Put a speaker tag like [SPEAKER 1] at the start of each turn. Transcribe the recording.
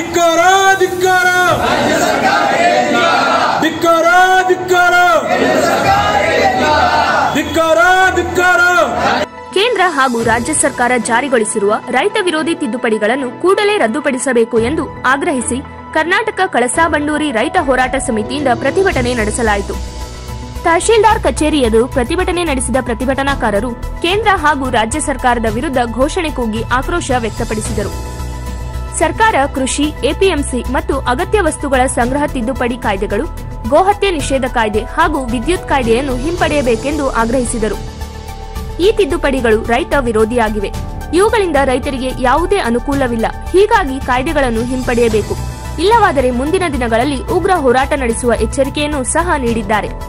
[SPEAKER 1] ಧಿಕ್ಕಾರ ಧಿಕ್ಕಾರ ಧಿಕ್ಕಾರ ಧಿಕ್ಕಾರ ಧಿಕ್ಕಾರ ಧಿಕ್ಕಾರ
[SPEAKER 2] ಕೇಂದ್ರ ಹಾಗೂ ರಾಜ್ಯ ಸರ್ಕಾರ ಜಾರಿಗೊಳಿಸಿರುವ ರೈತ ವಿರೋಧಿ ತಿದ್ದುಪಡಿಗಳನ್ನು ಕೂಡಲೇ ರದ್ದುಪಡಿಸಬೇಕು ಎಂದು ಆಗ್ರಹಿಸಿ ಕರ್ನಾಟಕ ಕಳಸಾ ಬಂಡೂರಿ ರೈತ ಹೋರಾಟ ಸಮಿತಿಯಿಂದ ಪ್ರತಿಭಟನೆ ನಡೆಸಲಾಯಿತು ತಹಶೀಲ್ದಾರ್ ಕಚೇರಿ ಎದುರು ಪ್ರತಿಭಟನೆ ನಡೆಸಿದ ಪ್ರತಿಭಟನಾಕಾರರು ಕೇಂದ್ರ ಹಾಗೂ ರಾಜ್ಯ ಸರ್ಕಾರದ ವಿರುದ್ಧ ಘೋಷಣೆ ಕೂಗಿ ಆಕ್ರೋಶ ವ್ಯಕ್ತಪಡಿಸಿದರು ಸರ್ಕಾರ ಕೃಷಿ ಎಪಿಎಂಸಿ ಮತ್ತು ಅಗತ್ಯ ವಸ್ತುಗಳ ಸಂಗ್ರಹ ತಿದ್ದುಪಡಿ ಕಾಯ್ದೆಗಳು ಗೋಹತ್ಯೆ ನಿಷೇಧ ಕಾಯ್ದೆ ಹಾಗೂ ವಿದ್ಯುತ್ ಕಾಯ್ದೆಯನ್ನು ಹಿಂಪಡೆಯಬೇಕೆಂದು ಆಗ್ರಹಿಸಿದರು ಈ ತಿದ್ದುಪಡಿಗಳು ರೈತ ವಿರೋಧಿಯಾಗಿವೆ ಇವುಗಳಿಂದ ರೈತರಿಗೆ ಯಾವುದೇ ಅನುಕೂಲವಿಲ್ಲ ಹೀಗಾಗಿ ಕಾಯ್ದೆಗಳನ್ನು ಹಿಂಪಡೆಯಬೇಕು ಇಲ್ಲವಾದರೆ ಮುಂದಿನ ದಿನಗಳಲ್ಲಿ ಉಗ್ರ ಹೋರಾಟ ನಡೆಸುವ ಎಚ್ಚರಿಕೆಯನ್ನು ಸಹ ನೀಡಿದ್ದಾರೆ